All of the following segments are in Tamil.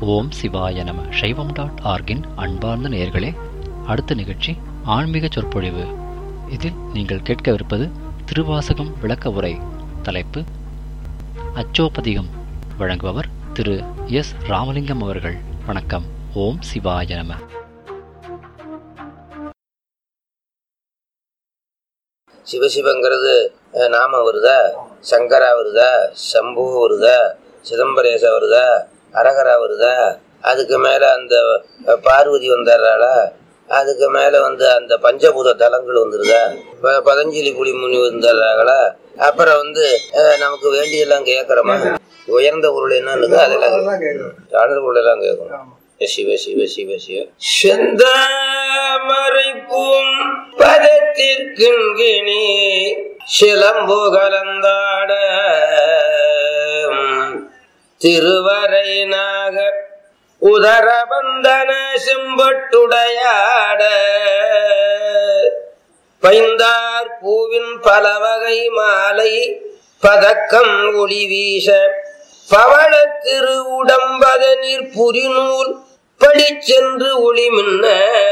ஓம் சிவாய நம சைவம் டாட் ஆர்கின் அன்பார்ந்த நேயர்களே அடுத்த நிகழ்ச்சி ஆன்மீக சொற்பொழிவு இதில் நீங்கள் கேட்கவிருப்பது திருவாசகம் விளக்க உரை தலைப்பு அச்சோபதிகம் வழங்குபவர் திரு எஸ் ராமலிங்கம் அவர்கள் வணக்கம் ஓம் சிவாய நம சிவசிவங்கிறது அஹ், நாமம் வருதா சங்கரா வருதா சம்பு வருதா சிதம்பரேச வருதா அரகரா வருதா அதுக்கு மேல அந்த அஹ், பார்வதி வந்துடுறாளா அதுக்கு மேல வந்து அந்த பஞ்சபூத தலங்கள் வந்துருதா ப- பதஞ்சலி புலி முனி வந்துடுறாங்களா அப்புறம் வந்து அஹ், நமக்கு வேண்டியதெல்லாம் கேட்கறோமா உயர்ந்த பொருள் என்னன்னு அதெல்லாம் கேட்கணும். தாழ்ந்த பொருள் எல்லாம் கேட்கணும் சிவ சிவ சிவ சிவ செந்தாமரைப்பூம் பதத்திற்கிணி சிலம்பு கலந்தாட திருவரை நாக உதர வந்தன செம்பட்டுடையாட பைந்தார் பூவின் பலவகை மாலை பதக்கம் ஒளி வீச பவள திரு உடம்பத நீர் புரிநூல் படிச்சென்று ஒளி மின்ன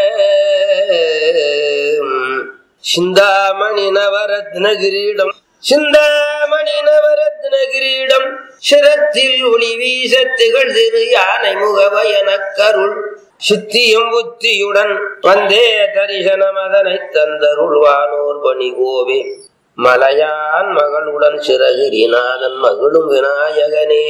சிந்தாமணி நவரத்ன கிரீடம் சிந்தாமணி நவரத்ன கிரீடம் சிரத்தில் ஒளி வீச திகழ் திரு யானை முகவயன கருள் சித்தியும் புத்தியுடன் வந்தே தரிசனம் அதனை தந்தருள்வானோர் பணி கோவே மலையான் மகளுடன் சிறகிரிநாதன் மகளும் விநாயகனே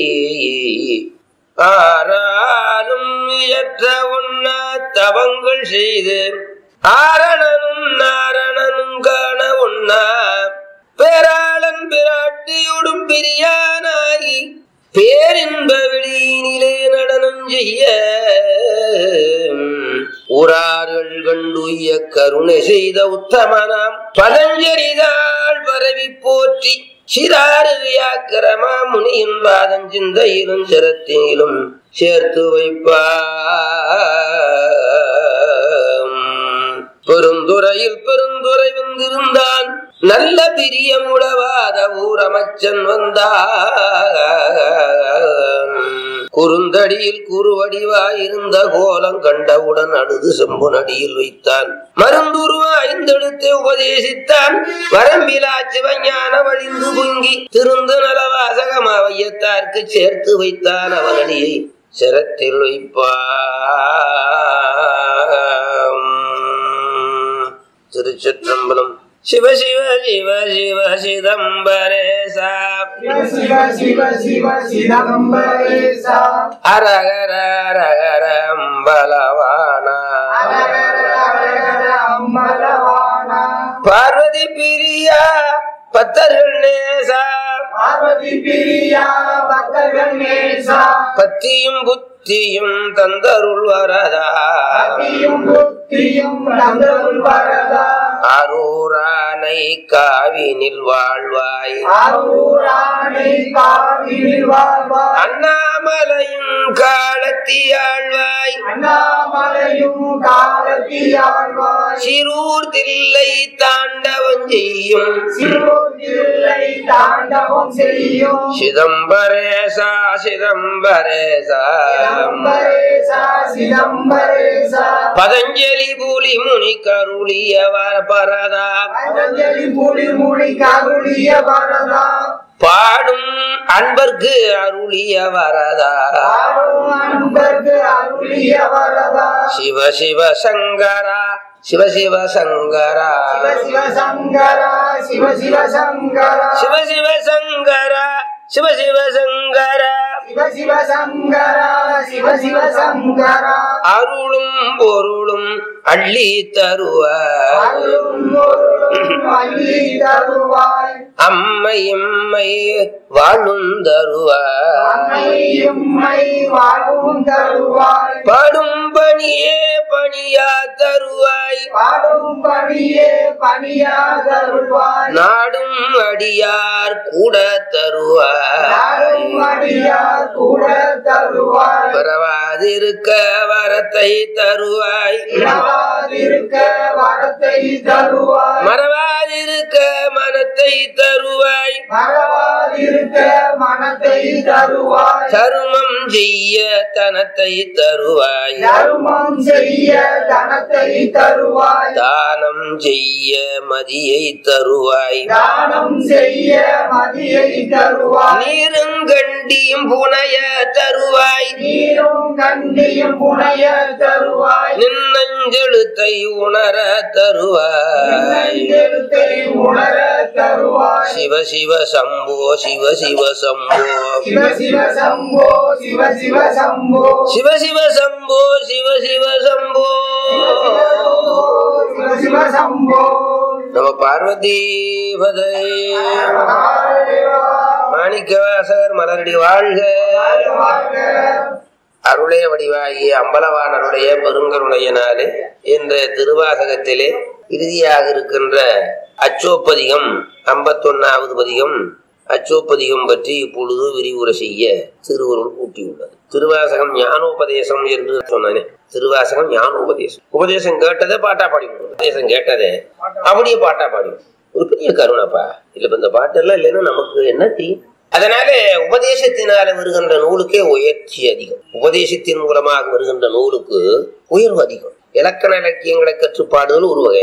ஆராலும் இயற்ற உண்ண தவங்கள் செய்து ஆரணனும் நாரணனும் காண உண்ணா பேராளன் பிராட்டியோடும் பிரியானாகி பேரின்ப வெளியினிலே நடனம் செய்ய உரார்கள் கண்டுய கருணை செய்த உத்தமனாம் பதஞ்சரிதாள் பரவி போற்றி சிறாறு வியாக்கிரமா முனியின் பாதம் சிந்தையிலும் சிரத்தினிலும் சேர்த்து வைப்பாம் பெருந்துறையில் பெருந்துறை வந்திருந்தான் நல்ல பிரியமுளவாத ஊரமச்சன் வந்தான் குறுந்தடியில் குறுவடிவாயிருந்த கோலம் கண்டவுடன் அழுது செம்பு நடியில் வைத்தான் மருந்துருவா ஐந்தெழுத்தை உபதேசித்தான் வரம்பிலா சிவஞான வழிந்து பொங்கி திருந்து நலவாசகமா வையத்தார்க்கு சேர்த்து வைத்தான் அவனடியை சிரத்தில் வைப்பான் திருச்சிற்றம்பலம் சிவ சிவ சிவ சிவ சிதம்பரேசா சிவ சிவ சிவ சிதம்பரேசா அரகர அரகர அம்பலவானா அம்மலவானா பார்வதி பிரியா பத்தர்கள் நேசா பார்வதி பிரியா பக்தர்கள் நேசா பத்தியும் புத்தியும் தந்தருள் வரதா பக்தியும் புத்தியும் தந்தருள் வரதா அரூரானை காவினில் வாழ்வாய் அரூராணி காவிரி வாழ்வாய் அண்ணாமலையும் காலத்தியாழ்வாய் அண்ணாமலையும் காலத்தியாழ்வாய் சிறூர் தில்லை தாண்டவம் செய்யும் சிறுதில்லை தாண்டவம் செய்யும் சிதம்பரேசா சிதம்பரேசா சிதம்பரேசா சிதம்பரேசா பதஞ்சலி பூலி முனி கருளிய பரதா பதஞ்சலி புலி மொழி கருளிய வரதா பாடும் அன்பர்க்கு அருளிய வரதா பாடும் அன்பர்க்கு அருளிய வரதா சிவ சிவ சங்கரா சிவ சிவ சங்கரா சிவ சிவ சங்கரா சிவ சிவ சங்கரா சிவ சிவ சங்கரா சிவ சிவ சங்கரா சிவ சிவ சங்கரா சிவ சிவ சங்கரா அருளும் பொருளும் அள்ளி தருவ அருளும் பொருளும் அள்ளி தருவாய் அம்மை எம்மை வாழும் தருவ அம்மையும்மை வாழும் தருவாய் படும் பணியே பணியா தருவாய் பாடும் பணியே பணியா தருவாய் நாடும் அடியார் கூட தருவாய் நாடும் அடியார் கூட தருவாய் பிறவா பிறவாதிருக்க வரத்தை தருவாய் பிறவாதிருக்க வரத்தை தருவாய் மறவாதிருக்க மனத்தை தருவாய் மறவாதிருக்க மனத்தை தருவாய் தருமம் செய்ய தனத்தை தருவாய் தர்மம் செய்ய தனத்தை தருவாய் தானம் செய்ய மதியை தருவாய் தானம் செய்ய மதியை தருவாய் நீருங்கண்டியும் புனைய தருவாய் நீரும் கண்டியும் புனைய தருவாய் நின்னஞ்செழுத்தை உணர தருவாய் எழுத்தை உணர தருவாய் சிவ சிவ சம்போ சிவ சிவ சம்போ சிவ சிவ சம்போ சிவ சிவ சம்போ சிவ சிவ சம்போ சிவ சிவ சம்போ சிவ சிவ சம்போ நம பார்வதி பதை மாணிக்கவாசகர் மலரடி வாழ்க அருளே வடிவாகிய அம்பலவானருடைய பெருங்கருணையினாலே என்ற திருவாசகத்திலே இறுதியாக இருக்கின்ற அச்சோப்பதிகம் ஐம்பத்தொன்னாவது பதிகம் அச்சோப்பதிகம் பற்றி இப்பொழுது விரிவுரை செய்ய திருவருள் கூட்டியுள்ளது திருவாசகம் ஞானோபதேசம் என்று சொன்னானே திருவாசகம் ஞானோபதேசம் உபதேசம் கேட்டதே பாட்டா பாடி உபதேசம் கேட்டதே அப்படியே பாட்டா பாடி ஒரு பெரிய கருணப்பா இல்ல இப்ப இந்த பாட்டெல்லாம் இல்லைன்னா நமக்கு என்ன தெரியும் அதனால உபதேசத்தினால வருகின்ற நூலுக்கே உயர்ச்சி அதிகம் உபதேசத்தின் மூலமாக வருகின்ற நூலுக்கு உயர்வு அதிகம் இலக்கண இலக்கியங்களை கற்றுப்பாடுதல் ஒரு வகை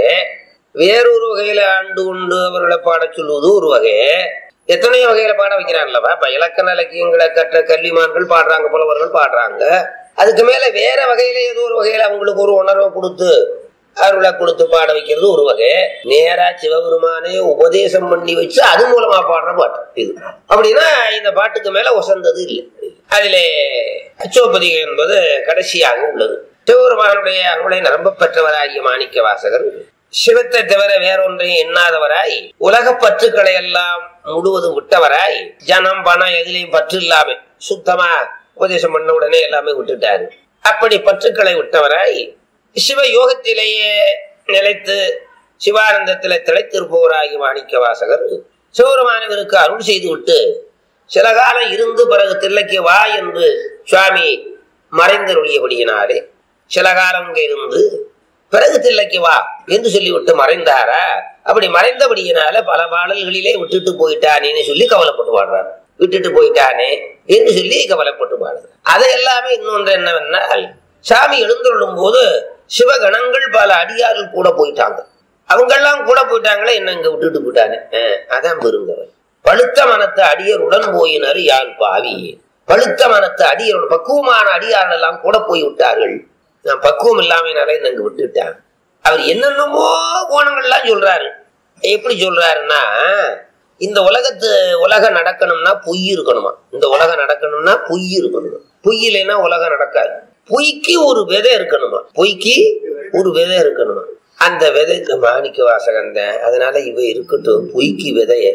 வேறொரு வகையில ஆண்டு கொண்டு அவர்களை பாடச் சொல்லுவது ஒரு வகை எத்தனையோ வகையில பாட வைக்கிறாங்கல்லவா இப்ப இலக்கண இலக்கியங்களை கற்ற கல்விமான்கள் பாடுறாங்க புலவர்கள் பாடுறாங்க அதுக்கு மேல வேற வகையில ஏதோ ஒரு வகையில அவங்களுக்கு ஒரு உணர்வை கொடுத்து அருளை கொடுத்து பாட வைக்கிறது ஒரு வகை நேரா சிவபெருமானே உபதேசம் பண்ணி வச்சு அது மூலமா பாடுற பாட்டு இது அப்படின்னா இந்த பாட்டுக்கு மேல உசந்தது இல்லை அதிலே அச்சோபதிகம் என்பது கடைசியாக உள்ளது சிவபெருமானுடைய அருளை நிரம்ப பெற்றவராகிய மாணிக்க வாசகர் சிவத்தை தவிர வேறொன்றையும் எண்ணாதவராய் உலக பற்றுக்களை எல்லாம் முழுவதும் விட்டவராய் ஜனம் பணம் எதிலையும் பற்று இல்லாம சுத்தமா உபதேசம் பண்ண உடனே எல்லாமே விட்டுட்டாரு அப்படி பற்றுக்களை விட்டவராய் சிவ யோகத்திலேயே நிலைத்து சிவானந்தத்திலே திளைத்திருப்பவராகி மாணிக்க வாசகர் சிவபெருமானவருக்கு அருள் செய்து விட்டு சில காலம் இருந்து பிறகு தில்லைக்கு வா என்று சுவாமி மறைந்தருளியபடியினாலே சில காலம் இங்கே இருந்து பிறகு தில்லைக்கு வா என்று சொல்லிவிட்டு மறைந்தாரா அப்படி மறைந்தபடியினால பல பாடல்களிலே விட்டுட்டு போயிட்டானேன்னு சொல்லி கவலைப்பட்டு பாடுறாரு விட்டுட்டு போயிட்டானே என்று சொல்லி கவலைப்பட்டு பாடுறாரு அது எல்லாமே இன்னொன்று என்னவென்றால் சாமி எழுந்துள்ளும் போது சிவகணங்கள் பல அடியார்கள் கூட போயிட்டாங்க அவங்கெல்லாம் கூட போயிட்டாங்களே என்ன இங்க விட்டுட்டு போயிட்டானே அஹ், அதான் பெருங்கவன் பழுத்த மனத்து அடியருடன் போயினர் யான் பாவியே பழுத்த மனத்து அடியருடன் பக்குவமான அடியார்கள் எல்லாம் கூட போய் விட்டார்கள் நான் பக்குவம் இல்லாமனால என்ன இங்க விட்டுட்டான் அவர் என்னென்னமோ கோணங்கள்லாம் சொல்றாரு எப்படி சொல்றாருன்னா இந்த உலகத்து உலகம் நடக்கணும்னா பொய் இருக்கணுமா இந்த உலகம் நடக்கணும்னா பொய் இருக்கணுமா பொய் இல்லைன்னா உலகம் நடக்காது பொய்க்கு ஒரு விதை இருக்கணுமா பொய்க்கு ஒரு விதை இருக்கணுமா அந்த விதை இந்த மாணிக்க வாசகம் தான் அதனால இவ இருக்கட்டும் பொய்க்கு விதைய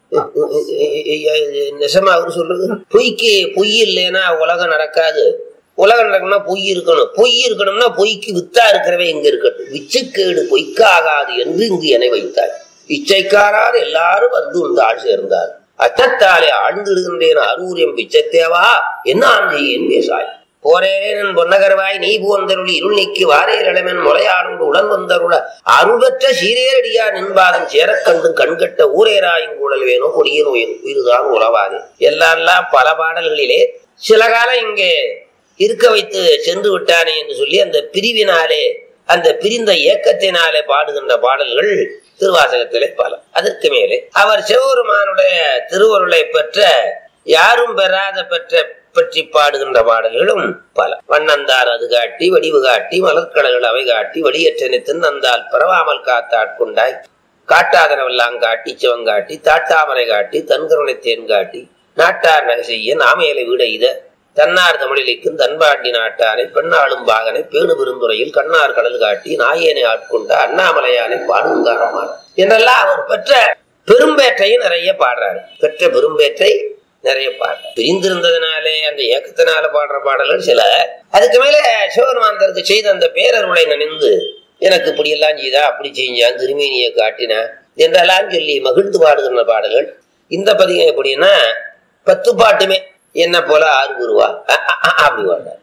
நிஜமா அவரு சொல்றது பொய்க்கு பொய் இல்லைன்னா உலகம் நடக்காது உலகம் நடக்கணும்னா பொய் இருக்கணும் பொய் இருக்கணும்னா பொய்க்கு வித்தா இருக்கிறவே இங்க இருக்கட்டும் விச்சுக்கேடு பொய்க்காகாது என்று இங்கு என வைத்தார் இச்சைக்காரார் எல்லாரும் வந்து உண்டாள் சேர்ந்தார் அச்சத்தாலே ஆழ்ந்திடுகின்றேன் அரூரியம் பிச்சத்தேவா என்ன ஆஞ்சையேன் பேசாய் போரேன் பொன்னகர்வாய் நீ போந்தருளி இருள் நீக்கி வாரேர் இளமன் முளையாடுண்டு உடன் வந்தருள அருளற்ற சீரேரடியா நின்பாதம் சேரக் கண்டு கண்கட்ட ஊரேராயுங்கூடல் வேணும் கொடியின் உயிர் உயிர்தான் உறவாது எல்லாம் பல பாடல்களிலே சில காலம் இங்கே இருக்க வைத்து சென்று விட்டானே என்று சொல்லி அந்த பிரிவினாலே அந்த பிரிந்த ஏக்கத்தினாலே பாடுகின்ற பாடல்கள் திருவாசகத்திலே பல அதற்கு மேலே அவர் சிவபெருமானுடைய திருவருளை பெற்ற யாரும் பெறாத பெற்ற பற்றி பாடுகின்ற பாடல்களும் பல வண்ணந்தார் அது காட்டி வடிவு காட்டி மலர்கடல்கள் அவை காட்டி வடியற்றனை தின்னந்தால் பரவாமல் காத்தாட்கொண்டாய் காட்டாதனவெல்லாம் காட்டி சிவங்காட்டி தாட்டாமரை காட்டி தன்கருணை தேன் காட்டி நாட்டார் நகை செய்ய நாமையலை விட இத தன்னார் தமிழிலைக்கும் தன்பாண்டி நாட்டானை பெண்ணாளும் பாகனை பேணு பெருந்துறையில் கண்ணார் கடல் காட்டி நாயேனை ஆட்கொண்ட அண்ணாமலையானை பாடுங்காரமார் என்றெல்லாம் அவர் பெற்ற பெரும்பேற்றையும் நிறைய பாடுறாரு பெற்ற பெரும்பேற்றை நிறைய பாடுறார் பிரிந்திருந்ததுனாலே அந்த ஏக்கத்தினால பாடுற பாடல்கள் சில அதுக்கு மேல சிவபெருமானத்திற்கு செய்த அந்த பேரருளை நினைந்து எனக்கு இப்படி எல்லாம் செய்தா அப்படி செஞ்சான் திருமேனியை காட்டினா என்றெல்லாம் சொல்லி மகிழ்ந்து பாடுகின்ற பாடல்கள் இந்த பதிகம் எப்படின்னா பத்து பாட்டுமே என்ன போல ஆறு குருவா அ, அ, அ, அப்படி பாடுறார்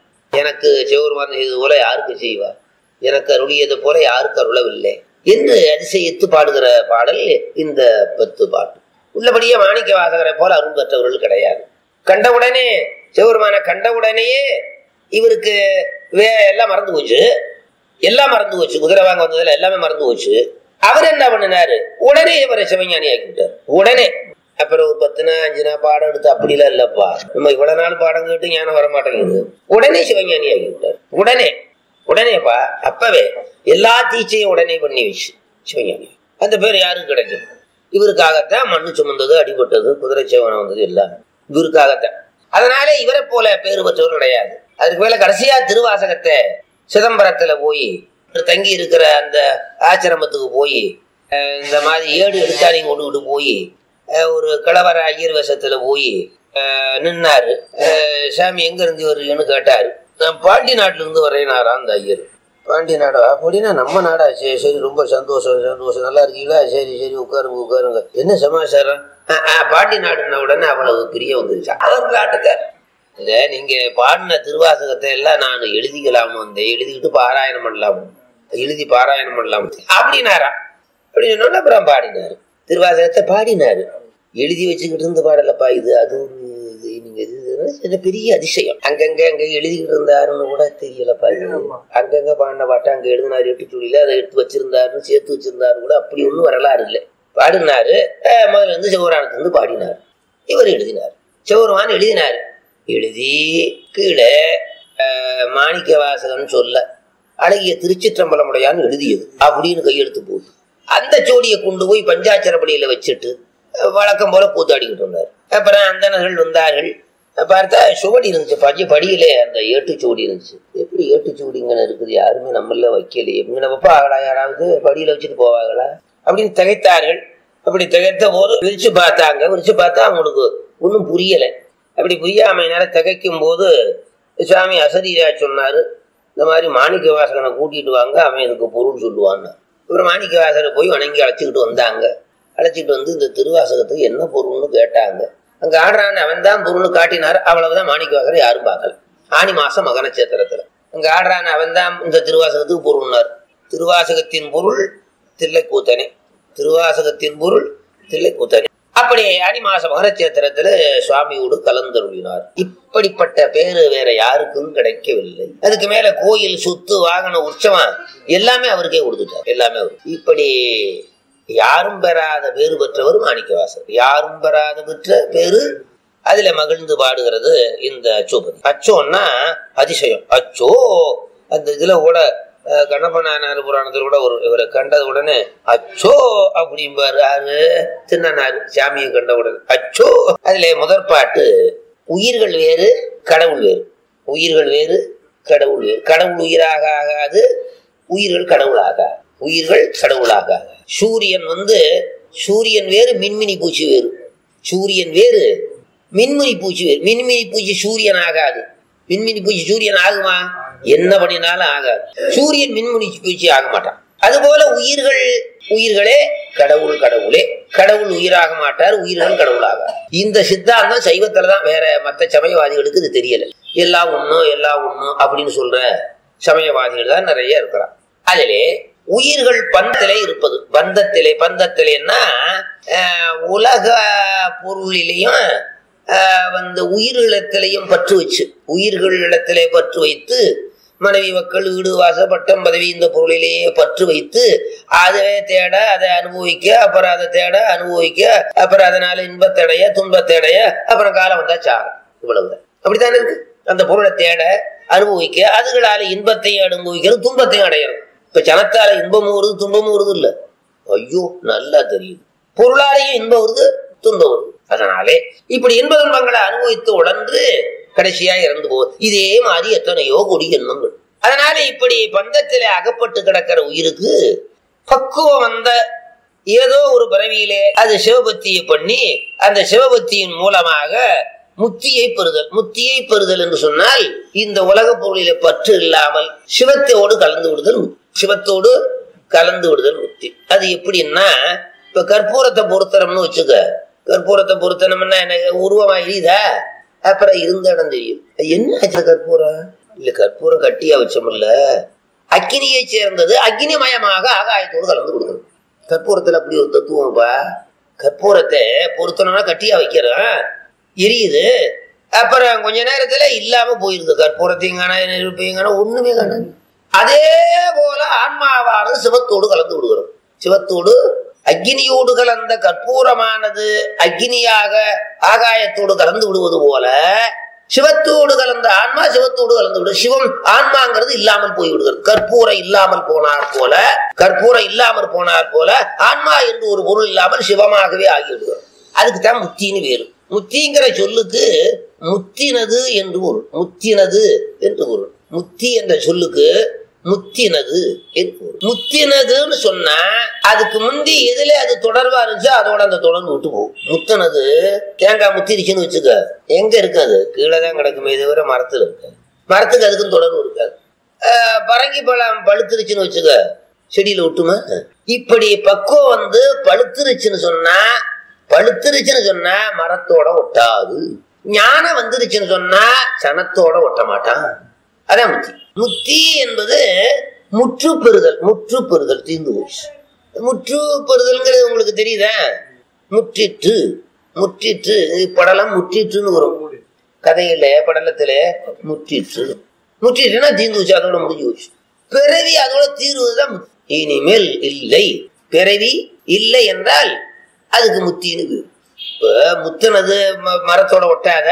எனக்கு சிவபெருமான் செய்தது போல யாருக்கு செய்வார் எனக்கு அருளியது போல யாருக்கு அருளவில்லை என்று அதிசயித்து பாடுகிற பாடல் இந்த பத்து பாட்டு உள்ளபடியே மாணிக்க வாசகரை போல அருள் பெற்றவர்கள் கிடையாது கண்டவுடனே சிவபெருமான கண்டவுடனேயே இவருக்கு வே எல்லாம் மறந்து போச்சு எல்லாம் மறந்து போச்சு குதிரை வாங்க வந்ததுல எல்லாமே மறந்து போச்சு அவர் என்ன பண்ணினாரு உடனே இவரை சிவஞானி ஆக்கிவிட்டார் உடனே அப்புறம் ஒரு பத்து நாள் அஞ்சு நாள் பாடம் எடுத்து அப்படிலாம் இல்லப்பா நம்ம இவ்வளவு நாள் பாடம் கேட்டு ஞானம் வர மாட்டேங்குது உடனே சிவஞானி ஆகி விட்டார் உடனே உடனேப்பா அப்பவே எல்லா தீச்சையும் உடனே பண்ணி வச்சு சிவஞானி அந்த பேர் யாருக்கு கிடைக்கும் இவருக்காகத்தான் மண்ணு சுமந்தது அடிபட்டது குதிரை சேவனம் வந்தது எல்லாம் இவருக்காகத்தான் அதனால இவரை போல பேர் பெற்றவர் கிடையாது அதுக்கு மேல கடைசியா திருவாசகத்தை சிதம்பரத்துல போய் தங்கி இருக்கிற அந்த ஆசிரமத்துக்கு போய் அஹ், இந்த மாதிரி ஏடு எடுத்தாலையும் கொண்டுகிட்டு போய் அஹ், ஒரு கிழவர ஐயர் வேஷத்துல போய் அஹ், நின்னாரு அஹ், சாமி எங்க இருந்து வருவீங்கன்னு கேட்டாரு நான் பாண்டி நாட்டுல இருந்து வரேனாரா அந்த ஐயர் பாண்டி நாடா அப்படின்னா நம்ம நாடா சரி சரி ரொம்ப சந்தோஷம் சந்தோஷம் நல்லா இருக்கீங்களா சரி சரி உட்காருங்க உட்காருங்க என்ன சமாச்சாரம் "ஆ, ஆ, பாண்டி நாடுன உடனே அவ்வளவு பிரிய வந்துருச்சு அவர் நாட்டுக்கார் இத நீங்க பாடின திருவாசகத்தை எல்லாம் நான் எழுதிக்கலாம்னு வந்தேன் எழுதிக்கிட்டு பாராயணம் பண்ணலாம் எழுதி பாராயணம் பண்ணலாம் அப்படின்னாரா அப்படி சொன்னோட அப்புறம் பாடினாரு திருவாசகத்தை பாடினாரு எழுதி வச்சுக்கிட்டு இருந்து பாடலப்பா இது அது ஒரு இது நீங்க இது இதுன்னா சின்ன பெரிய அதிசயம் அங்கங்க அங்க எழுதிக்கிட்டு இருந்தாருன்னு கூட தெரியலப்பா இது அங்கங்க பாடின பாட்டை அங்க எழுதினாரு எட்டு சுழியில அதை எடுத்து வச்சிருந்தாருன்னு சேர்த்து வச்சிருந்தாரு கூட அப்படி ஒன்றும் வரலாறு இல்லை பாடினாரு அஹ் முதல்ல இருந்து சிவபுராணத்துல இருந்து பாடினார் இவர் எழுதினார் சிவபெருமான் எழுதினார் எழுதி கீழே அஹ், மாணிக்க வாசகன் சொல்ல அழகிய திருச்சிற்றம்பலமுடையான்னு எழுதியது அப்படின்னு கையெழுத்து போட்டு அந்த ஜோடியை கொண்டு போய் பஞ்சாச்சரப்படியில வச்சுட்டு அஹ், வழக்கம் போல கூத்தாடிக்கிட்டு இருந்தார் அப்புறம் அந்தணர்கள் வந்தார்கள் பார்த்தா சுவடி இருந்துச்சு பஞ்சு படியிலே அந்த ஏட்டு சுவடி இருந்துச்சு எப்படி ஏட்டு சுவடிங்கன்னு இருக்குது யாருமே நம்மள வைக்கலையே இங்கே வைப்பாங்களா யாராவது படியில வச்சுட்டு போவாங்களா அப்படின்னு திகைத்தார்கள் அப்படி திகைத்த போது விரிச்சு பார்த்தாங்க விரிச்சு பார்த்தா அவங்களுக்கு ஒன்றும் புரியலை அப்படி புரியாமையினால திகைக்கும் போது சுவாமி அசரீரா சொன்னாரு இந்த மாதிரி மாணிக்க வாசகனை கூட்டிட்டு வாங்க அவன் இதுக்கு பொருள் சொல்லுவான்னு அப்புறம் மாணிக்க வாசகரை போய் வணங்கி அழைச்சிக்கிட்டு வந்தாங்க அழைச்சிட்டு வந்து இந்த திருவாசகத்துக்கு என்ன பொருள்னு கேட்டாங்க அங்க ஆடுறான்னு அவன் தான் பொருள்னு காட்டினார் அவ்வளவுதான் மாணிக்க வாசகரை யாரும் பார்க்கல ஆனி மாசம் மக நட்சத்திரத்துல அங்க ஆடுறான்னு அவன் தான் இந்த திருவாசகத்துக்கு பொருள்னார் திருவாசகத்தின் பொருள் தில்லைக்கூத்தனே திருவாசகத்தின் பொருள் தில்லைக்கூத்தனே அப்படி ஆனி மாச மகரச்சேத்திரத்துல சுவாமியோடு கலந்தருளினார் இப்படிப்பட்ட பேரு வேற யாருக்கும் கிடைக்கவில்லை அதுக்கு மேல கோயில் சொத்து வாகன உற்சவம் எல்லாமே அவருக்கே கொடுத்துட்டார் எல்லாமே அவரு இப்படி யாரும் பெறாத பேரு பெற்றவர் மாணிக்கவாசர் யாரும் பெறாத பெற்ற பேரு அதுல மகிழ்ந்து பாடுகிறது இந்த அச்சோபதி அச்சோன்னா அதிசயம் அச்சோ அந்த இதுல கூட அஹ், கண்ணப்பநாயனார் புராணத்தில் கூட ஒரு இவரை கண்டது உடனே அச்சோ அப்படிம்பாரு யாரு சின்னனார் சாமியை கண்ட உடனே அச்சோ அதுல முதற் பாட்டு உயிர்கள் வேறு கடவுள் வேறு உயிர்கள் வேறு கடவுள் வேறு கடவுள் உயிராக ஆகாது உயிர்கள் கடவுளாக உயிர்கள் கடவுளாக சூரியன் வந்து சூரியன் வேறு மின்மினி பூச்சி வேறு சூரியன் வேறு மின்மினி பூச்சி வேறு மின்மினி பூச்சி சூரியன் ஆகாது மின்மினி பூச்சி சூரியன் ஆகுமா என்ன பண்ணினாலும் ஆகாது சூரியன் மின்மினி பூச்சி ஆக மாட்டான் அதுபோல உயிர்கள் உயிர்களே கடவுள் கடவுளே கடவுள் உயிராக மாட்டார் உயிர்கள் கடவுளாக இந்த சித்தாந்தம் சைவத்துல தான் வேற மற்ற சமயவாதிகளுக்கு இது தெரியல எல்லாம் ஒண்ணும் எல்லாம் ஒண்ணும் அப்படின்னு சொல்ற சமயவாதிகள் தான் நிறைய இருக்கிறான் அதிலே உயிர்கள் பந்தத்திலே இருப்பது பந்தத்திலே பந்தத்திலேன்னா ஆஹ், உலக பொருளிலையும் ஆஹ், வந்து உயிரிழத்திலையும் பற்று வச்சு உயிர்களிடத்திலே பற்று வைத்து மனைவி மக்கள் வீடு வாச பட்டம் பதவி இந்த பொருளிலேயே பற்று வைத்து அதவே தேட அதை அனுபவிக்க அப்புறம் அதை தேட அனுபவிக்க அப்புறம் அதனால இன்பத்தடைய துன்பத்தடைய அப்புறம் காலம் வந்தா சாகும் இவ்வளவுதான் அப்படித்தானே இருக்கு அந்த பொருளை தேட அனுபவிக்க அதுகளால இன்பத்தையும் அனுபவிக்கிறது துன்பத்தையும் அடையணும் இப்ப ஜனத்தால இன்பமும் வருது துன்பமும் வருது இல்ல ஐயோ நல்லா தெரியுது பொருளாலேயும் இன்பம் வருது துன்பம் வருது அதனாலே இப்படி இன்ப துன்பங்களை அனுபவித்து உடன்று கடைசியா இறந்து போகுது இதே மாதிரி எத்தனையோ கொடி எண்ணங்கள் அதனால இப்படி பந்தத்திலே அகப்பட்டு கிடக்கிற உயிருக்கு பக்குவம் வந்த ஏதோ ஒரு பிறவியிலே அது சிவபக்தியை பண்ணி அந்த சிவபக்தியின் மூலமாக முத்தியை பெறுதல் முத்தியை பெறுதல் என்று சொன்னால் இந்த உலக பொருளிலே பற்று இல்லாமல் சிவத்தோடு கலந்து விடுதல் முத்தி. சிவத்தோடு கலந்து விடுதல் முத்தி அது எப்படின்னா இப்ப கற்பூரத்தை பொருத்தனம்னு வச்சுக்க கற்பூரத்தை பொருத்தனம்னா என்ன உருவமா எரியுதா அப்புறம் இருந்த இடம் தெரியும் என்ன ஆச்சு கற்பூரம் இல்ல கற்பூரம் கட்டியா வச்சோம்ல அக்கினியை சேர்ந்தது அக்னிமயமாக ஆகாயத்தோடு கலந்து கொடுக்குறது கற்பூரத்துல அப்படி ஒரு தத்துவம்ப்பா கற்பூரத்தை பொருத்தணும்னா கட்டியா வைக்கிறோம் எரியுது அப்புறம் கொஞ்ச நேரத்துல இல்லாம போயிருது கற்பூரத்தையும் காண நெருப்பையும் காண ஒண்ணுமே காணாது அதே போல ஆன்மாவானது சிவத்தோடு கலந்து விடுகிறது சிவத்தோடு அக்னியோடு கலந்த கற்பூரமானது அக்னியாக ஆகாயத்தோடு கலந்து விடுவது போல சிவத்தோடு கலந்த ஆன்மா சிவத்தோடு கலந்து விடும் சிவம் ஆன்மாங்கிறது இல்லாமல் போய் விடுகிறது கற்பூரம் இல்லாமல் போனார் போல கற்பூரம் இல்லாமல் போனார் போல ஆன்மா என்று ஒரு பொருள் இல்லாமல் சிவமாகவே ஆகிவிடுகிறது அதுக்கு தான் முத்தின்னு வேறு முத்திங்கிற சொல்லுக்கு முத்தினது என்று பொருள் முத்தினது என்று பொருள் முத்தி என்ற சொல்லுக்கு முத்தினது என்று பொருள். முத்தினதுன்னு சொன்னா அதுக்கு முந்தி எதுல அது தொடர்பா இருந்துச்சோ அதோட அந்த தொடர்பு விட்டு போகும் முத்தினது தேங்காய் முத்திருச்சுன்னு வச்சுக்க எங்க இருக்காது கீழே தான் கிடக்குமே தவிர மரத்துல இருக்காது மரத்துக்கு அதுக்கும் தொடர்பு இருக்காது ஆஹ் பரங்கி பழம் பழுத்துருச்சுன்னு வச்சுக்க செடியில விட்டுமா இப்படி பக்குவம் வந்து பழுத்துருச்சுன்னு சொன்னா பழுத்துருச்சுன்னு சொன்னா மரத்தோட ஒட்டாது ஞானம் வந்துருச்சுன்னு சொன்னா சனத்தோட ஒட்ட மாட்டான் அதான் முத்தி முத்தி என்பது முற்று பெறுதல் முற்று பெறுதல் தீர்ந்து போச்சு முற்று பெறுதல்ங்கிறது உங்களுக்கு தெரியுதா முற்றிற்று முற்றிற்று படலம் முற்றிற்றுன்னு வரும் கதையில படலத்துல முற்றிற்று முற்றிட்டுன்னா தீர்ந்து போச்சு அதோட முடிஞ்சு போச்சு பிறவி அதோட தீர்வுதான் முத்தி. இனிமேல் இல்லை பிறவி இல்லை என்றால் அதுக்கு முத்தின்னு பேரு. இப்ப முத்துனது ம- மரத்தோட ஒட்டாத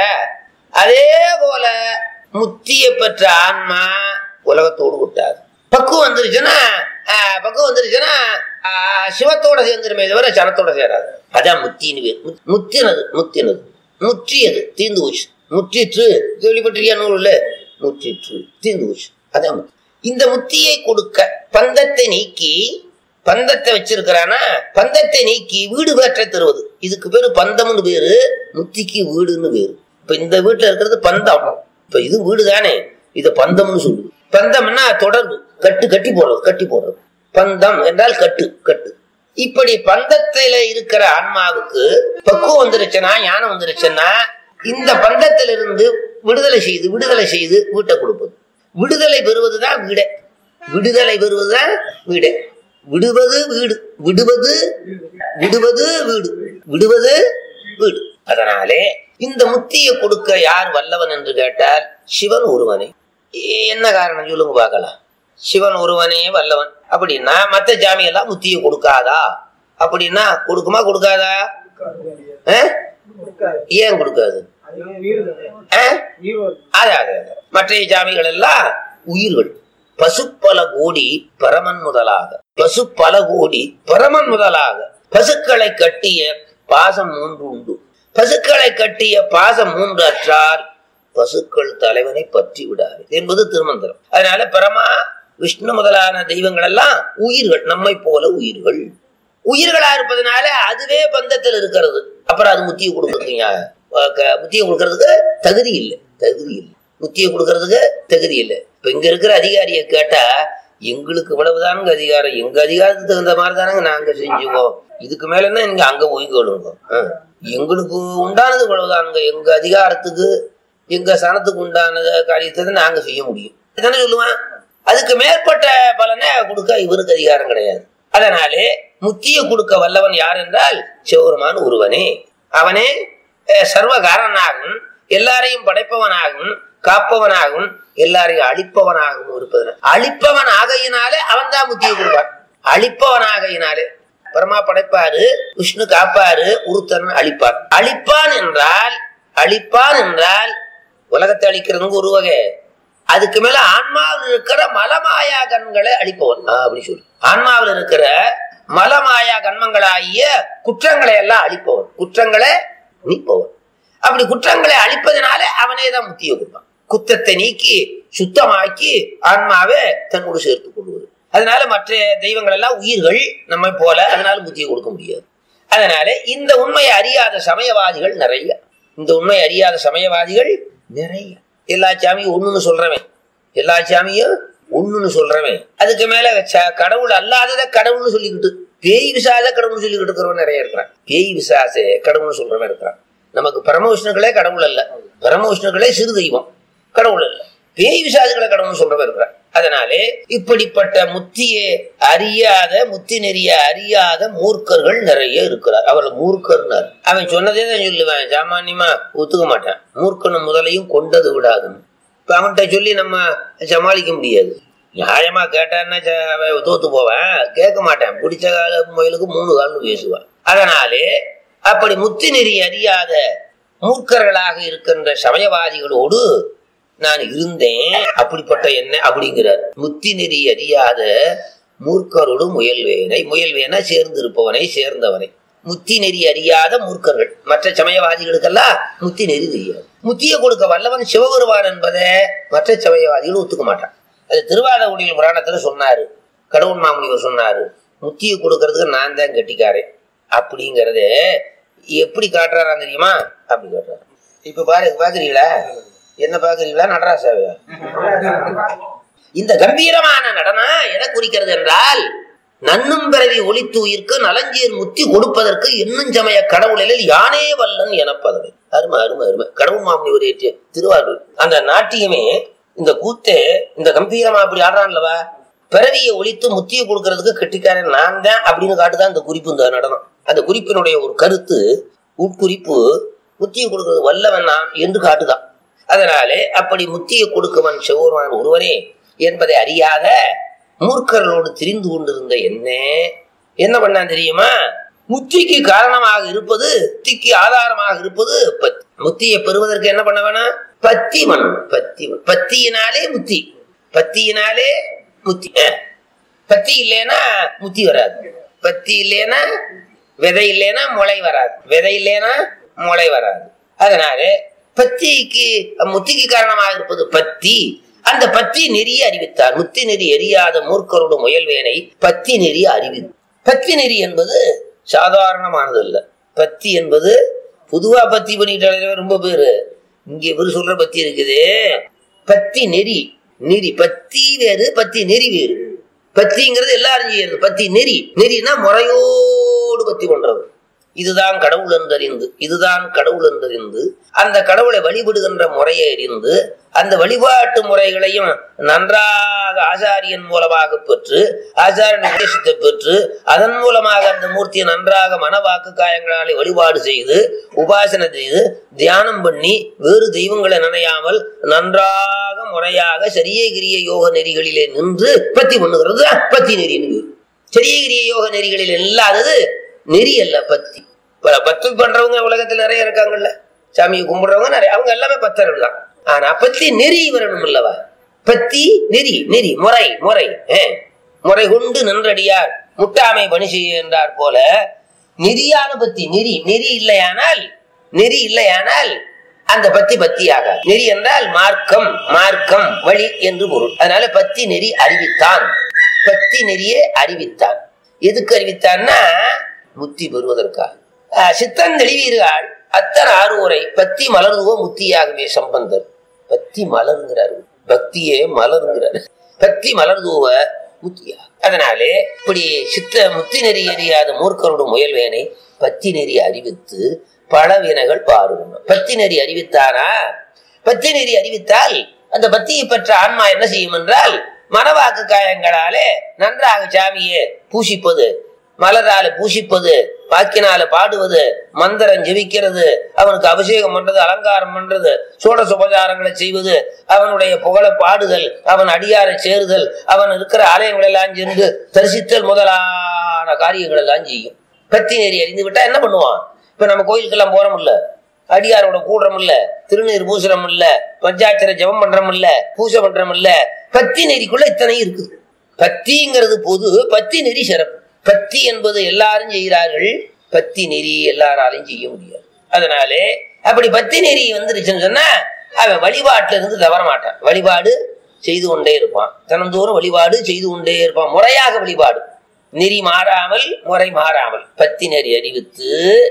அதே போல முத்திய பெற்ற ஆன்மா உலகத்தோடு ஒட்டாது பக்குவம் வந்துருச்சுன்னா ஆஹ், பக்குவம் வந்துருச்சுன்னா ஆஹ், சிவத்தோட சேர்ந்துருமே தவிர சனத்தோட சேராது அதான் முத்தின்னு பேரு. முத்- முத்தினது முத்தினது முற்றியது தீர்ந்து போச்சு முற்றிற்று கேள்விப்பட்டிருக்கியா நூல்ல முற்றிற்று தீர்ந்து போச்சு அதான் முத்தி. இந்த முத்தியை கொடுக்க பந்தத்தை நீக்கி பந்தத்தை வச்சிருக்கிறானா பந்தத்தை நீக்கி வீடு பெற்ற தருவது இதுக்கு பேரு பந்தம்னு பேரு முத்திக்கு வீடுன்னு பேரு இப்ப இந்த வீட்டுல இருக்கிறது பந்தம் இப்ப இது வீடு தானே இது பந்தம்னு சொல்லுது பந்தம்னா தொடர்பு கட்டு கட்டி போடுறது கட்டி போடுறது பந்தம் என்றால் கட்டு கட்டு இப்படி பந்தத்தில இருக்கிற ஆன்மாவுக்கு பக்குவம் வந்துருச்சுன்னா ஞானம் வந்துருச்சுன்னா இந்த பந்தத்திலிருந்து விடுதலை செய்து விடுதலை செய்து வீட்டை கொடுப்பது விடுதலை பெறுவதுதான் வீடே விடுதலை பெறுவதுதான் வீடே விடுவது வீடு விடுவது விடுவது வீடு விடுவது வீடு அதனாலே இந்த முத்தியை கொடுக்க யார் வல்லவன் என்று கேட்டால் சிவன் ஒருவனே ஏ- என்ன காரணம் சொல்லுங்க பார்க்கலாம் சிவன் ஒருவனே வல்லவன் அப்படின்னா மத்த ஜாமி எல்லாம் முத்தியை கொடுக்காதா அப்படின்னா கொடுக்குமா கொடுக்காதா ஆ? ஏன் கொடுக்காது ஆ? அது அது அது. மற்ற ஜாமிகள் எல்லாம் உயிர்கள் பசு பல கோடி பரமன் முதலாக பசு பல கோடி பரமன் முதலாக பசுக்களை கட்டிய பாசம் மூன்று உண்டு பசுக்களை கட்டிய பாசம் மூன்று அற்றால் பசுக்கள் தலைவனை பற்றி விடாது என்பது திருமந்திரம் அதனால பரமா விஷ்ணு முதலான தெய்வங்கள் எல்லாம் உயிர்கள் நம்மை போல உயிர்கள் உயிர்களா இருப்பதனால அதுவே பந்தத்தில் இருக்கிறது அப்புறம் அது முத்தியை கொடுக்குறதுங்க முத்தியை கொடுக்கறதுக்கு தகுதி இல்லை தகுதி இல்லை முத்தியை கொடுக்கறதுக்கு தகுதி இல்லை இப்ப இங்க இருக்கிற அதிகாரியை கேட்டா எங்களுக்கு இவ்வளவுதானுங்க அதிகாரம் எங்க அதிகாரத்துக்கு தகுந்த மாதிரி தானங்க நாங்க செஞ்சுவோம் இதுக்கு மேலன்னா நீங்க அங்க போய் கேளுங்க ஆ. எங்களுக்கு உண்டானது இவ்வளவுதானுங்க எங்க அதிகாரத்துக்கு எங்க சனத்துக்கு உண்டான காரியத்தை தான் நாங்க செய்ய முடியும் தானே சொல்லுவேன் அதுக்கு மேற்பட்ட பலனை கொடுக்க இவருக்கு அதிகாரம் கிடையாது அதனாலே முத்திய கொடுக்க வல்லவன் யார் என்றால் சிவபெருமான் ஒருவனே அவனே அஹ், சர்வகாரனாகும் எல்லாரையும் படைப்பவனாகும் காப்பவனாகும் எல்லாரையும் அழிப்பவனாகவும் இருப்பதனால் அழிப்பவன் ஆகையினாலே அவன் தான் முத்தியை கொடுப்பான் அழிப்பவன் ஆகையினாலே பரமா படைப்பாரு விஷ்ணு காப்பாரு ஒருத்தன் அழிப்பார் அழிப்பான் என்றால் அழிப்பான் என்றால் உலகத்தை அழிக்கிறதுக்கு ஒரு வகை அதுக்கு மேல ஆன்மாவில் இருக்கிற மலமாயா கண்களை அழிப்பவன் ஆ, அப்படி சொல்லு ஆன்மாவில் இருக்கிற மலமாயா கண்மங்களாகிய குற்றங்களை எல்லாம் அழிப்பவன் குற்றங்களை நீப்பவன் அப்படி குற்றங்களை அழிப்பதனாலே அவனே தான் முத்தியை கொடுப்பான் குத்தத்தை நீக்கி சுத்தமாக்கி ஆன்மாவை தன்னோடு சேர்த்துக் கொள்வது அதனால மற்ற தெய்வங்கள் எல்லாம் உயிர்கள் நம்மை போல அதனால புத்தியை கொடுக்க முடியாது அதனால இந்த உண்மையை அறியாத சமயவாதிகள் நிறைய இந்த உண்மை அறியாத சமயவாதிகள் நிறைய எல்லா சாமியும் ஒண்ணுன்னு சொல்றவன் எல்லா சாமியும் ஒண்ணுன்னு சொல்றவன் அதுக்கு மேல ச- கடவுள் அல்லாதத கடவுள்னு சொல்லிக்கிட்டு பேய் விசாத கடவுள்னு சொல்லிக்கிட்டு இருக்கிறவன் நிறைய இருக்கிறான் பேய் விசாச கடவுள்னு சொல்றவன் இருக்கிறான் நமக்கு பரமவிஷ்ணுக்களே கடவுள் அல்ல பரமவிஷ்ணுக்களே சிறு தெய்வம் கடவுள் அல்ல பேய் விசாதுகளை கடவுள்னு சொல்றவர் இருக்கிறார் அதனாலே இப்படிப்பட்ட முத்தியை அறியாத முத்தி நெறிய அறியாத மூர்க்கர்கள் நிறைய இருக்கிறார் அவர்கள் மூர்க்கர்னார் அவன் சொன்னதே தான் சொல்லுவேன் சாமானியமா ஒத்துக்க மாட்டான் மூர்க்கனும் முதலையும் கொண்டது விடாதுன்னு இப்ப அவன்கிட்ட சொல்லி நம்ம சமாளிக்க முடியாது நியாயமா கேட்டான்னா ச- அவன் தோத்து போவேன் கேட்க மாட்டேன் பிடிச்ச கால முயலுக்கு மூணு கால்னு பேசுவான் அதனாலே அப்படி முத்தி நெறி அறியாத மூர்க்கர்களாக இருக்கின்ற சமயவாதிகளோடு நான் இருந்தேன் அப்படிப்பட்ட என்ன அப்படிங்கிறார் முத்தி நெறி அறியாத மூர்க்கரோடு முயல்வேனை முயல்வேனா சேர்ந்து இருப்பவனை சேர்ந்தவனை முத்தி நெறி அறியாத மூர்க்கர்கள் மற்ற சமயவாதிகளுக்கெல்லாம் முத்தி நெறி தெரியாது முத்தியை கொடுக்க வல்லவன் சிவபெருமான் என்பதை மற்ற சமயவாதிகள் ஒத்துக்க மாட்டான் அது திருவாதகுடியில் புராணத்துல சொன்னாரு கடவுள் மாமுனிவர் சொன்னாரு முத்தியை கொடுக்கறதுக்கு நான் தான் கெட்டிக்காரன் அப்படிங்கறத எப்படி காட்டுறாரா தெரியுமா அப்படி காட்டுறாரு இப்ப பாரு பாக்குறீங்களா என்ன பாக்குறீங்களா நடராசாவையா இந்த கம்பீரமான நடனம் எதை குறிக்கிறது என்றால் நன்னும் பிறவி ஒளித்து உயிர்க்கு நலஞ்சீர் முத்தி கொடுப்பதற்கு இன்னும் சமய கடவுளில் யானே வல்லன் எனப்பதவை அருமை அருமை அருமை கடவுள் மாமணி ஒரு ஏற்றிய திருவாரூர் அந்த நாட்டியமே இந்த கூத்தே இந்த கம்பீரமா அப்படி ஆடுறான்லவா பிறவியை ஒழித்து முத்தியை கொடுக்கறதுக்கு கெட்டிக்காரன் நான் தான் அப்படின்னு காட்டுதான் இந்த குறிப்பு இந்த நடனம் அந்த குறிப்பினுடைய ஒரு கருத்து உட்குறிப்பு முத்தியை கொடுக்கறது வல்லவன் நான் என்று காட்டுதான் அதனாலே அப்படி முத்தியை கொடுக்கவன் சிவபெருமான் ஒருவரே என்பதை அறியாத மூர்க்கர்களோடு திரிந்து கொண்டிருந்த என்ன என்ன பண்ணான் தெரியுமா முத்திக்கு காரணமாக இருப்பது முத்திக்கு ஆதாரமாக இருப்பது பத்தி முத்தியை பெறுவதற்கு என்ன பண்ண வேணாம் பத்தி பண்ணணும் பத்தி பண்ணணும். பத்தியினாலே முத்தி பத்தியினாலே முத்தி அஹ். பத்தி இல்லைன்னா முத்தி வராது பத்தி இல்லைன்னா விதை இல்லைன்னா முளை வராது விதை இல்லைன்னா முளை வராது அதனால பத்திக்கு முத்திக்கு காரணமாக இருப்பது பத்தி அந்த பத்தி நெறிய அறிவித்தார் முத்தி நெறி எரியாத மூர்க்கரோடு முயல்வேனை பத்தி நெறி அறிவி பத்தி நெறி என்பது சாதாரணமானது அல்ல பத்தி என்பது பொதுவா பத்தி பண்ணிட்டு ரொம்ப பேரு இங்க இவர் சொல்ற பத்தி இருக்குது பத்தி நெறி நெறி பத்தி வேறு பத்தி நெறி வேறு பத்திங்கிறது எல்லாரும் செய்யறது பத்தி நெறி நெறினா முறையோடு பத்தி பண்றது இதுதான் கடவுள் என்றறிந்து இதுதான் கடவுள் என்றறிந்து அந்த கடவுளை வழிபடுகின்ற முறையை அறிந்து அந்த வழிபாட்டு முறைகளையும் நன்றாக ஆசாரியன் மூலமாக பெற்று ஆசாரியன் உபதேசத்தை பெற்று அதன் மூலமாக அந்த மூர்த்தியை நன்றாக மனவாக்கு காயங்களாலே வழிபாடு செய்து உபாசனை செய்து தியானம் பண்ணி வேறு தெய்வங்களை நினையாமல் நன்றாக முறையாக சரிய கிரிய யோக நெறிகளிலே நின்று பத்தி பண்ணுகிறது பத்தி நெறின்னு பேரு. சரிய கிரிய யோக நெறிகளில் இல்லாதது நெறி அல்ல பத்தி ப- பத்து பண்றவங்க உலகத்துல நிறைய இருக்காங்கல்ல சாமியை கும்பிடுறவங்க நிறைய அவங்க எல்லாமே பத்தர்கள் தான் ஆனா பத்தி நெறி வரணும் அல்லவா பத்தி நெறி நெறி முறை முறை ஏ, முறை கொண்டு நின்றடியார் முட்டாமை பணி செய்ய என்றார் போல நெறியான பத்தி நெறி நெறி இல்லையானால் நெறி இல்லையானால் அந்த பத்தி பத்தியாக நெறி என்றால் மார்க்கம் மார்க்கம் வழி என்று பொருள் அதனால பத்தி நெறி அறிவித்தான் பத்தி நெறியே அறிவித்தான் எதுக்கு அறிவித்தான்னா முத்தி பெறுவதற்காக ஆஹ் சித்தன் தெளிவீர்கள் அத்தனை ஆறுமுறை பத்தி மலர்ந்துவோ முத்தியாகவே சம்பந்தர் பத்தி மலருங்கிறாரு பக்தியே மலருங்கிறாரு பத்தி மலர்ந்துவ முத்தியா அதனாலே இப்படி சித்த முத்தி நெறி அறியாத மூர்க்கரோட முயல்வேனை பத்தி நெறி அறிவித்து பல வினைகள் பாருங்க பத்தி நெறி அறிவித்தானா பத்தி நெறி அறிவித்தால் அந்த பத்தியை பெற்ற ஆன்மா என்ன செய்யும் என்றால் மனவாக்கு காயங்களாலே நன்றாக சாமியை பூசிப்பது மலரால பூசிப்பது வாக்கினால பாடுவது மந்திரம் ஜெபிக்கிறது அவனுக்கு அபிஷேகம் பண்றது அலங்காரம் பண்றது சோட சுபச்சாரங்களை செய்வது அவனுடைய புகழ பாடுதல் அவன் அடியாரை சேருதல் அவன் இருக்கிற ஆலயங்கள் எல்லாம் சென்று தரிசித்தல் முதலான காரியங்கள் எல்லாம் செய்யும் பத்தி நெறி அறிந்து விட்டா என்ன பண்ணுவான் இப்ப நம்ம கோயிலுக்கெல்லாம் போறோம் இல்ல அடியாரோட கூடுறோம் இல்ல திருநீர் பூசுறோம் இல்ல பஞ்சாட்சர ஜெபம் பண்றோம் இல்ல பூஜை பண்றோம் இல்ல பத்தி நெறிக்குள்ள இத்தனை இருக்குது பத்திங்கிறது பொது பத்தி நெறி சிறப்பு பத்தி என்பது எல்லாரும் செய்கிறார்கள் பத்தி நெறி எல்லாராலையும் செய்ய முடியாது அதனாலே அப்படி பத்தி நெறி வந்துருச்சுன்னு சொன்னா அவன் வழிபாட்டுல இருந்து தவற மாட்டான் வழிபாடு செய்து கொண்டே இருப்பான் தினந்தோறும் வழிபாடு செய்து கொண்டே இருப்பான் முறையாக வழிபாடு நெறி மாறாமல் முறை மாறாமல் பத்தி நெறி அறிவித்து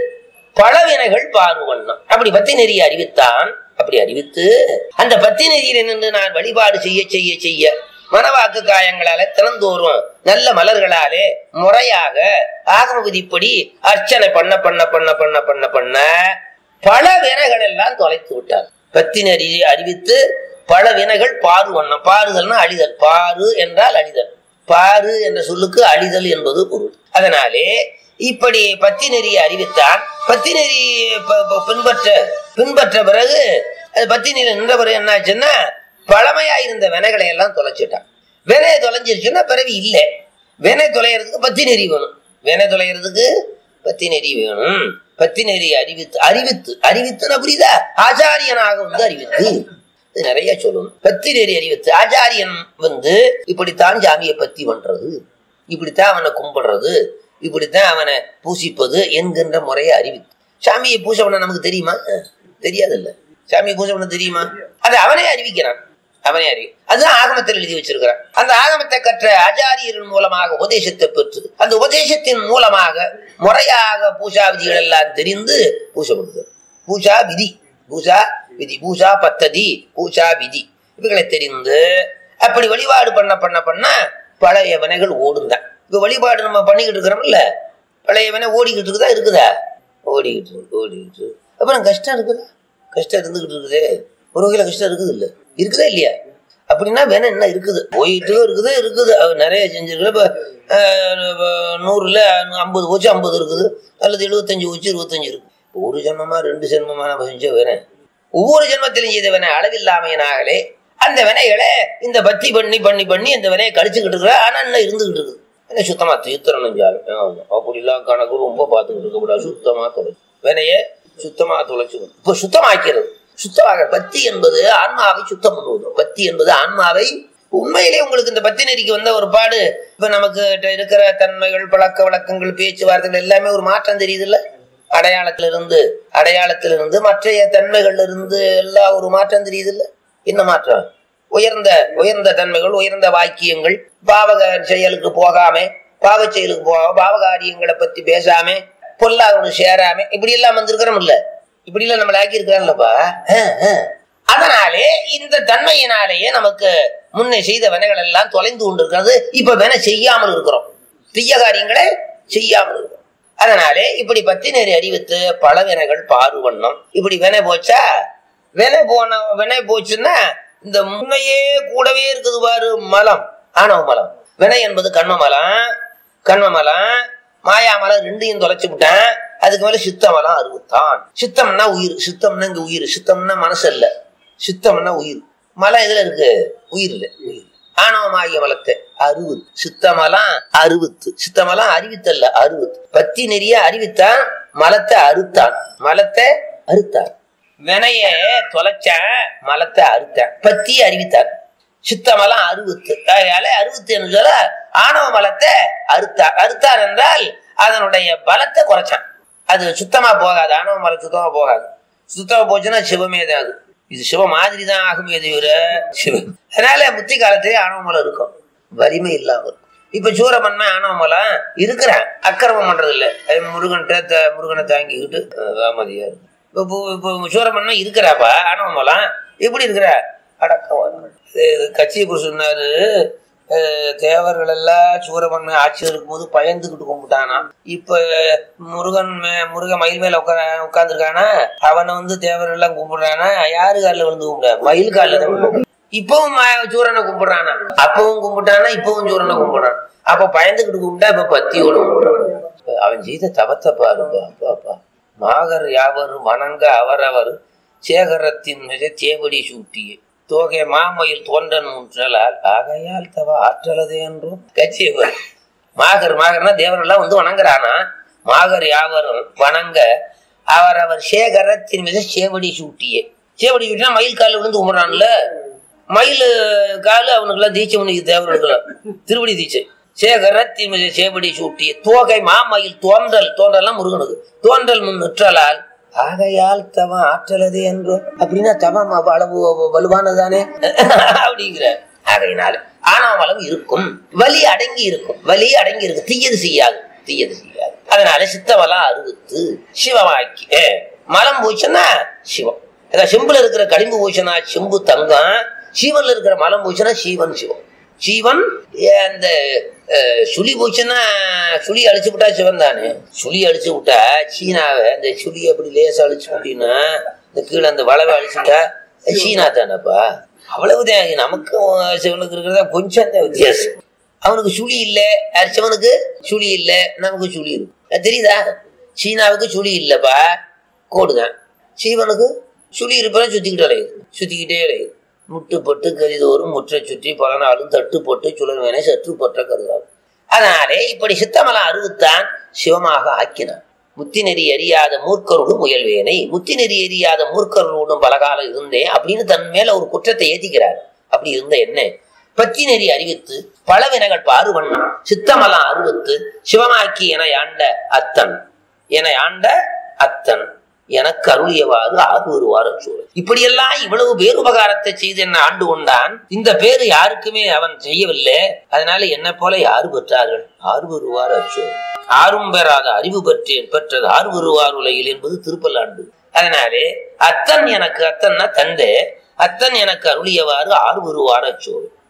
பழவினைகள் பார்வண்ணம் அப்படி பத்தி நெறி அறிவித்தான் அப்படி அறிவித்து அந்த பத்தி நெறியில நின்று நான் வழிபாடு செய்ய செய்ய செய்ய மனவாக்கு காயங்களால தினந்தோறும் நல்ல மலர்களாலே முறையாக ஆகம விதிப்படி அர்ச்சனை பண்ண பண்ண பண்ண பண்ண பண்ண பண்ண பல வினைகள் எல்லாம் தொலைத்து விட்டார் பத்தி நெறி அறிவித்து பல வினைகள் பாரு வண்ணம் பாருதல்னா அழிதல் பாரு என்றால் அழிதல் பாரு என்ற சொல்லுக்கு அழிதல் என்பது பொருள் அதனாலே இப்படி பத்தி நெறியை அறிவித்தான் பத்தி நெறி ப- ப- பின்பற்ற பின்பற்ற பிறகு அது பத்தி நெறி நின்ற பிறகு என்னாச்சுன்னா பழமையா இருந்த வினைகளை எல்லாம் தொலைச்சிட்டான் வினை தொலைஞ்சிருச்சுன்னா பிறவி இல்லை வினை தொலைகிறதுக்கு பத்தி நெறி வேணும் வினை தொலைகிறதுக்கு பத்தி நெறி வேணும் பத்தி நெறி அறிவித்து அறிவித்து அறிவித்துனா புரியுதா ஆச்சாரியனாக வந்து அறிவித்து இது நிறைய சொல்லணும் பத்தி நெறி அறிவித்து ஆச்சாரியன் வந்து இப்படித்தான் சாமியை பத்தி பண்றது இப்படித்தான் அவனை கும்பிடுறது இப்படித்தான் அவனை பூசிப்பது என்கின்ற முறையை அறிவித்து சாமியை பூஜை பண்ண நமக்கு தெரியுமா அஹ், தெரியாதுல்ல சாமியை பூஜை பண்ண தெரியுமா அதை அவனே அறிவிக்கிறான் அவனே அறிவி அதுதான் ஆகமத்தில் எழுதி வச்சிருக்கிறான் அந்த ஆகமத்தை கற்ற ஆச்சாரியரின் மூலமாக உபதேசத்தை பெற்று அந்த உபதேசத்தின் மூலமாக முறையாக பூஜா விதிகள் எல்லாம் தெரிந்து பூஜை பண்ணுது பூஜா விதி பூஜா விதி பூஜா பத்ததி பூஜா விதி இவைகளை தெரிந்து அப்படி வழிபாடு பண்ண பண்ண பண்ண பழைய வினைகள் ஓடுந்தான் இப்ப வழிபாடு நம்ம பண்ணிக்கிட்டு இருக்கிறோம்ல பழைய வினை ஓடிக்கிட்டு இருக்குதா இருக்குதா ஓடிக்கிட்டு இருக்கு ஓடிக்கிட்டு இருக்கு. அப்புறம் கஷ்டம் இருக்குதா கஷ்டம் இருந்துகிட்டு இருக்குதே ஒரு வகையில கஷ்டம் இருக்குது இல்ல இருக்குதா இல்லையா அப்படின்னா வேணா என்ன இருக்குது போயிட்டு இருக்குது இருக்குது அது நிறைய செஞ்சிருக்கு இப்போ நூறுல ஐம்பது போச்சு ஐம்பது இருக்குது அல்லது எழுபத்தஞ்சு போச்சு இருபத்தஞ்சு இருக்கு ஒரு ஜென்மமா ரெண்டு ஜென்மமா நம்ம செஞ்ச வேணேன் ஒவ்வொரு ஜென்மத்திலும் செய்த வினை அளவில்லாமையினாகலே அந்த வினைகளை இந்த பத்தி பண்ணி பண்ணி பண்ணி இந்த வினையை கழிச்சுக்கிட்டு இருக்கிற ஆனா இன்னும் இருந்துகிட்டு இருக்குது என்ன சுத்தமா தீர்த்தரணும் ஜாமி ஆமா அப்படிலாம் கணக்கு ரொம்ப பார்த்துக்கிட்டு இருக்க கூடாது சுத்தமா தொலைச்சு வினையை சுத்தமா தொலைச்சுக்கணும் இப்போ சுத்தமாக்கிறது சுத்தமாக பத்தி என்பது ஆன்மாவை சுத்தம் பண்ணுவது பத்தி என்பது ஆன்மாவை உண்மையிலே உங்களுக்கு இந்த பத்தி நெறிக்கு வந்த ஒரு பாடு இப்ப நமக்கு ட- இருக்கிற தன்மைகள் பழக்க வழக்கங்கள் பேச்சுவார்த்தைகள் எல்லாமே ஒரு மாற்றம் தெரியுதுல்ல அடையாளத்திலிருந்து அடையாளத்திலிருந்து மற்றைய தன்மைகள்ல இருந்து எல்லாம் ஒரு மாற்றம் தெரியுதுல்ல என்ன மாற்றம் உயர்ந்த உயர்ந்த தன்மைகள் உயர்ந்த வாக்கியங்கள் பாவக செயலுக்கு போகாம பாவ செயலுக்கு போகாம பாவகாரியங்களை பத்தி பேசாம பொல்லாதவனு சேராம இப்படி எல்லாம் வந்திருக்கிறோம் இல்ல இப்படி எல்லாம் நம்மள ஆக்கி இருக்கிறான்லப்பா அதனாலே இந்த தன்மையினாலேயே நமக்கு முன்னே செய்த வினைகள் எல்லாம் தொலைந்து கொண்டிருக்கிறது இப்ப வினை செய்யாமல் இருக்கிறோம் தீய காரியங்களை செய்யாமல் இருக்கிறோம் அதனாலே இப்படி பத்தி நேரி அறிவித்து பல வினைகள் பாருவண்ணம் இப்படி வினை போச்சா வினை போன வினை போச்சுன்னா இந்த முன்னையே கூடவே இருக்குது பாரு மலம் ஆணவ மலம் வினை என்பது கண்ம மலம் கண்ம மலம் மாயா மலம் ரெண்டையும் தொலைச்சு விட்டேன் அதுக்கு மேல சித்த மலம் அறுபத்தான் சித்தம்னா உயிர் சித்தம்னா இங்க உயிர் சித்தம்னா மனசு இல்ல சித்தம்னா உயிர் மலம் எதுல இருக்கு உயிர்ல உயிர் ஆணவமாகிய மலத்தை அறுபது சித்தமலம் அறுபத்து சித்தமலம் அறிவித்தல்ல அறுபது பத்தி நெறிய அறிவித்தான் மலத்தை அறுத்தான் மலத்தை அறுத்தான் வினைய தொலைச்சான் மலத்தை அறுத்தான் பத்தி அறிவித்தான் சித்தமலம் அறுபத்து அதனால அறுபத்து என்று சொல்ல ஆணவ மலத்தை அறுத்தார் அறுத்தார் என்றால் அதனுடைய பலத்தை குறைச்சான் அது சுத்தமா போகாது ஆணவ மலம் சுத்தமா போகாது சுத்தமா போச்சுன்னா சிவமே தான் அது இது சிவ மாதிரி தான் ஆகுமே தவிர சிவம் அதனால முத்தி காலத்திலே ஆணவ மலம் இருக்கும் வலிமை இல்லாம இருக்கும் இப்ப சூரமன்மை ஆணவ மலம் இருக்கிறான் அக்கிரமம் பண்றது இல்ல அது முருகன்ட்ட த- முருகனை தாங்கிக்கிட்டு அஹ், ராமதியா இருக்கு இப்போ இப்போ- இப்போ சூரமன்மை இருக்கிறாப்பா ஆணவ மலம் எப்படி இருக்கிற அடக்கம் கட்சி குரு சொன்னாரு அஹ், தேவர்கள் எல்லாம் சூரமன்மை ஆட்சியில் இருக்கும்போது பயந்துகிட்டு கும்பிட்டானா இப்ப முருகன் மே- முருக மயில் மேல உட்கா உட்கார்ந்துருக்கானா அவனை வந்து தேவர்கள் எல்லாம் கும்பிடுறானா யாரு காலில் விழுந்து கும்பிட மயில் காலில் தான் விழுந்து. இப்பவும் ம- சூரனை கும்பிடுறானா அப்பவும் கும்பிட்டானா இப்பவும் சூரனை கும்பிடுறான் அப்ப பயந்துகிட்டு கும்பிட்டா இப்ப பத்தியோட கும்பிடுறான் அவன் செய்த தவத்தை பாருப்பா பாப்பா மாகர் யாவர் வணங்க அவரவர் சேகரத்தின் மிக தேவடி சூட்டியே தோகை மாமயில் தோன்றன் முற்றலால் ஆகையால் தவ ஆற்றலதே என்றும் கட்சியவர் மாகர் மாகர்னா தேவரெல்லாம் வந்து வணங்குறானா மாகர் யாவரும் வணங்க அவரவர் சேகரத்தின் மிக சேவடி சூட்டியே சேவடி சூட்டினா மயில் காலில் விழுந்து கும்பிடுறான்ல மயில் காலு அவனுக்குலாம் தீட்சை உனக்கு தேவர்களுக்குலாம் திருவடி தீட்சை சேகரத்தின் மிக சேவடி சூட்டிய தோகை மாமயில் தோன்றல் தோன்றலாம் முருகனுக்கு தோன்றல் முன் நிற்றலால் ஆகையால் தவம் ஆற்றலது என்று அப்படின்னா தவம் அவ- அளவு வலுவானதானே அப்படிங்கிற ஆகையினால ஆணவ மலம் இருக்கும் வலி அடங்கி இருக்கும் வலி அடங்கி இருக்கும் தீயது செய்யாது தீயது செய்யாது அதனால சித்தமலம் அறுபத்து சிவமாக்கி ஏ, மலம் போச்சுன்னா சிவம் அதான் செம்புல இருக்கிற களிம்பு போச்சுன்னா செம்பு தங்கம் சீவன்ல இருக்கிற மலம் போச்சுன்னா சீவன் சிவம் சீவன் ஏ, அந்த அஹ், சுழி போச்சுன்னா சுழி அழிச்சு விட்டா சிவன் தானே சுழி அழிச்சு விட்டா சீனாவை அந்த சுழி அப்படி லேசா அழிச்சு விட்டீங்கன்னா இந்த கீழே அந்த வளவை அழிச்சு விட்டா அது சீனா தானேப்பா அவ்வளவுதான் நமக்கும் சிவனுக்கு இருக்கிறதா கொஞ்சம் தான் வித்தியாசம் அவனுக்கு சுழி இல்லை யார் சிவனுக்கு சுழி இல்லை நமக்கு சுழி இருக்கு அது தெரியுதா சீனாவுக்கு சுழி இல்லைப்பா கோடுதான் சிவனுக்கு சுழி இருப்பதான் சுத்திக்கிட்டே அலையுது சுத்திக்கிட்டே அலையுது முட்டுப்பட்டு கரிதோறும் முற்றை சுற்றி பல நாளும் தட்டுப்பட்டு சுழல்வேனை சற்று பொற்ற கருதாது அதனாலே இப்படி சித்தமலம் அறுவுத்தான் சிவமாக ஆக்கினான் முத்தி நெறி அறியாத மூர்க்கரோடும் முயல்வேனை முத்தி நெறி அறியாத மூர்க்கரோடும் பலகாலம் இருந்தேன் அப்படின்னு தன் மேல ஒரு குற்றத்தை ஏத்திக்கிறார் அப்படி இருந்த என்ன பத்தி நெறி அறிவித்து பல வினைகள் பாருவன் சித்தமலம் அறுவித்து சிவமாக்கி என ஆண்ட அத்தன் என ஆண்ட அத்தன் எனக்கு அருளியவாறு ஆறுவார் சூழல் இப்படியெல்லாம் இவ்வளவு பேருபகாரத்தை செய்து என்ன ஆண்டு கொண்டான் இந்த பேரு யாருக்குமே அவன் செய்யவில்லை அதனால என்ன போல யாரு பெற்றார்கள் ஆறு வருவார் அச்சோழல் ஆறும் பெறாத அறிவு பெற்றேன் பெற்றது ஆறு வருவார் உலகில் என்பது திருப்பல்லாண்டு அதனாலே அத்தன் எனக்கு அத்தன்னா தந்தை அத்தன் எனக்கு அருளியவாறு ஆறு வருவார் அச்சோழல்